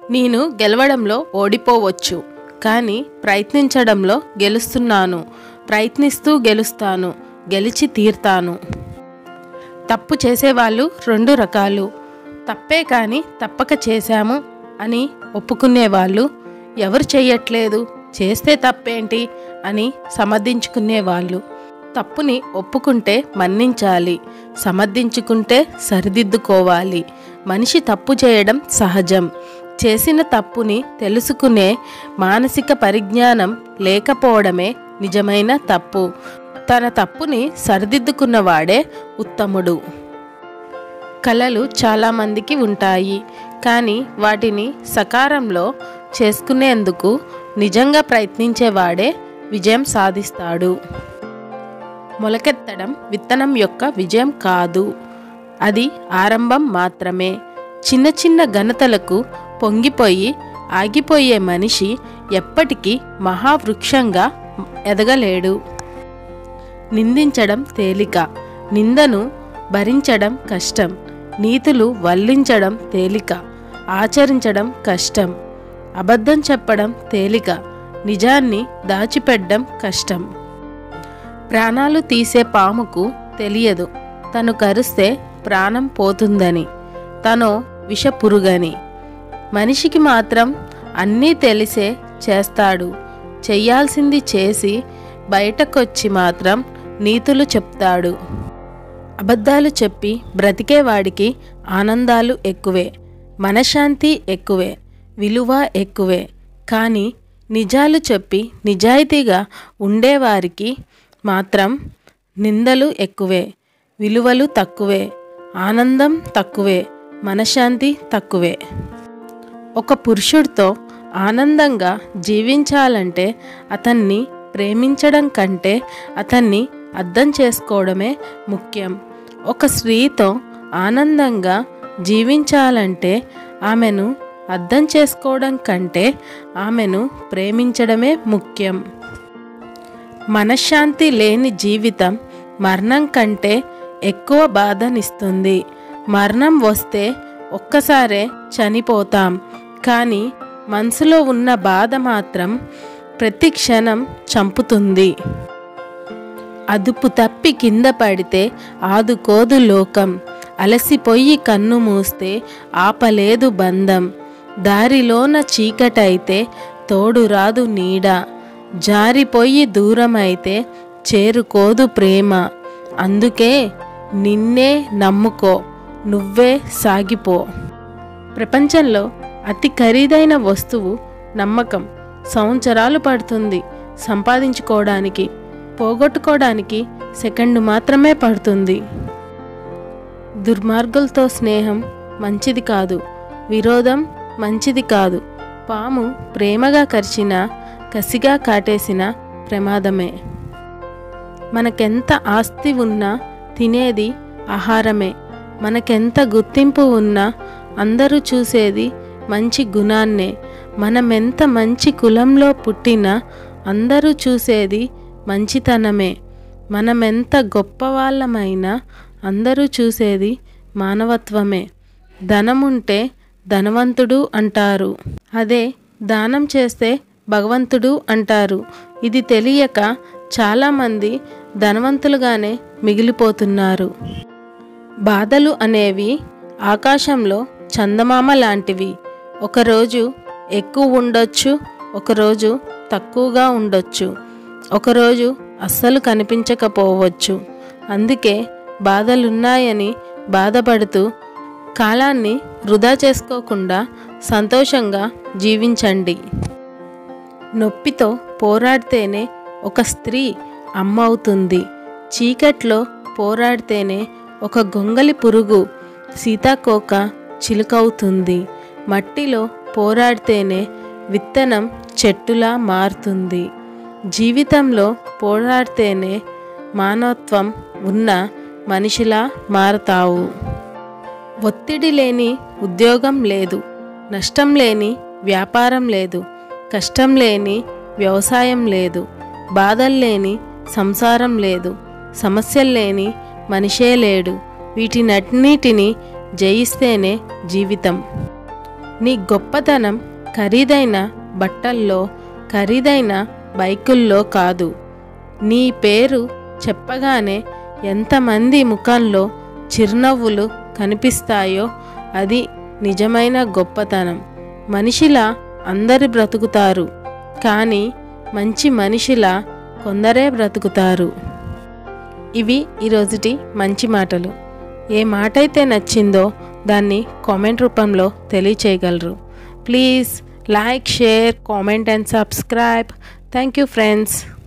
నేను గెలవడంలో ఓడిపోవచ్చు కానీ ప్రయత్నించడంలో గెలుస్తున్నాను ప్రయత్నిస్తూ గెలుస్తాను గెలిచి తీర్తాను తప్పు చేసేవాళ్ళు రెండు రకాలు తప్పే కానీ తప్పక చేశాము అని ఒప్పుకునేవాళ్ళు ఎవరు చెయ్యట్లేదు చేస్తే తప్పేంటి అని సమర్థించుకునేవాళ్ళు తప్పుని ఒప్పుకుంటే మన్నించాలి సమర్థించుకుంటే సరిదిద్దుకోవాలి మనిషి తప్పు చేయడం సహజం చేసిన తప్పుని తెలుసుకునే మానసిక పరిజ్ఞానం లేకపోవడమే నిజమైన తప్పు తన తప్పుని సరిదిద్దుకున్నవాడే ఉత్తముడు కళలు చాలామందికి ఉంటాయి కానీ వాటిని సకారంలో చేసుకునేందుకు నిజంగా ప్రయత్నించేవాడే విజయం సాధిస్తాడు మొలకెత్తడం విత్తనం యొక్క విజయం కాదు అది ఆరంభం మాత్రమే చిన్న చిన్న ఘనతలకు పొంగిపోయి ఆగిపోయే మనిషి ఎప్పటికీ మహావృక్షంగా ఎదగలేడు నిందించడం తేలిక నిందను భరించడం కష్టం నీతులు వల్లించడం తేలిక ఆచరించడం కష్టం అబద్ధం చెప్పడం తేలిక నిజాన్ని దాచిపెట్టడం కష్టం ప్రాణాలు తీసే పాముకు తెలియదు తను కరిస్తే ప్రాణం పోతుందని తను విషపురుగని మనిషికి మాత్రం అన్నీ తెలిసే చేస్తాడు చెయ్యాల్సింది చేసి బయటకొచ్చి మాత్రం నీతులు చెప్తాడు అబద్ధాలు చెప్పి బ్రతికేవాడికి ఆనందాలు ఎక్కువే మనశ్శాంతి ఎక్కువే విలువ ఎక్కువే కానీ నిజాలు చెప్పి నిజాయితీగా ఉండేవారికి మాత్రం నిందలు ఎక్కువే విలువలు తక్కువే ఆనందం తక్కువే మనశ్శాంతి తక్కువే ఒక పురుషుడితో ఆనందంగా జీవించాలంటే అతన్ని ప్రేమించడం కంటే అతన్ని అర్థం చేసుకోవడమే ముఖ్యం ఒక స్త్రీతో ఆనందంగా జీవించాలంటే ఆమెను అర్థం చేసుకోవడం కంటే ఆమెను ప్రేమించడమే ముఖ్యం మనశ్శాంతి లేని జీవితం మరణం కంటే ఎక్కువ బాధనిస్తుంది మరణం వస్తే ఒక్కసారే చనిపోతాం కానీ మనసులో ఉన్న బాధ మాత్రం ప్రతి క్షణం చంపుతుంది అదుపు తప్పి కింద పడితే ఆదుకోదు లోకం అలసిపోయి కన్ను మూస్తే ఆపలేదు బంధం దారిలోన చీకటైతే తోడు రాదు నీడ జారిపోయి దూరమైతే చేరుకోదు ప్రేమ అందుకే నిన్నే నమ్ముకో నువ్వే సాగిపో ప్రపంచంలో అతి ఖరీదైన వస్తువు నమ్మకం సంవత్సరాలు పడుతుంది సంపాదించుకోవడానికి పోగొట్టుకోవడానికి సెకండ్ మాత్రమే పడుతుంది దుర్మార్గులతో స్నేహం మంచిది కాదు విరోధం మంచిది కాదు పాము ప్రేమగా కరిచిన కసిగా కాటేసిన ప్రమాదమే మనకెంత ఆస్తి ఉన్నా తినేది ఆహారమే మనకెంత గుర్తింపు ఉన్నా అందరూ చూసేది మంచి గుణాన్నే మనమెంత మంచి కులంలో పుట్టినా అందరూ చూసేది మంచితనమే మనమెంత గొప్పవాళ్ళమైనా అందరూ చూసేది మానవత్వమే ధనముంటే ధనవంతుడు అంటారు అదే దానం చేస్తే భగవంతుడు అంటారు ఇది తెలియక చాలామంది ధనవంతులుగానే మిగిలిపోతున్నారు బాధలు అనేవి ఆకాశంలో చందమామ లాంటివి ఒకరోజు ఎక్కువ ఉండొచ్చు ఒకరోజు తక్కువగా ఉండొచ్చు ఒకరోజు అస్సలు కనిపించకపోవచ్చు అందుకే బాధలున్నాయని బాధపడుతూ కాలాన్ని వృధా చేసుకోకుండా సంతోషంగా జీవించండి నొప్పితో పోరాడితేనే ఒక స్త్రీ అమ్మ అవుతుంది చీకట్లో పోరాడితేనే ఒక గొంగలి పురుగు సీతాకోక చిలుకవుతుంది మట్టిలో పోరాడితేనే విత్తనం చెట్టులా మారుతుంది జీవితంలో పోరాడితేనే మానవత్వం ఉన్న మనిషిలా మారతావు ఒత్తిడి లేని ఉద్యోగం లేదు నష్టం లేని వ్యాపారం లేదు కష్టం లేని వ్యవసాయం లేదు బాధలు లేని సంసారం లేదు సమస్యలు లేని మనిషే లేడు వీటినన్నిటిని జయిస్తేనే జీవితం నీ గొప్పతనం ఖరీదైన బట్టల్లో ఖరీదైన బైకుల్లో కాదు నీ పేరు చెప్పగానే ఎంతమంది ముఖంలో చిరునవ్వులు కనిపిస్తాయో అది నిజమైన గొప్పతనం మనిషిలా అందరు బ్రతుకుతారు కానీ మంచి మనిషిలా కొందరే బ్రతుకుతారు ఇవి ఈరోజుటి మంచి మాటలు ఏ మాట అయితే నచ్చిందో దాన్ని కామెంట్ రూపంలో తెలియచేయగలరు please like share comment and subscribe thank you friends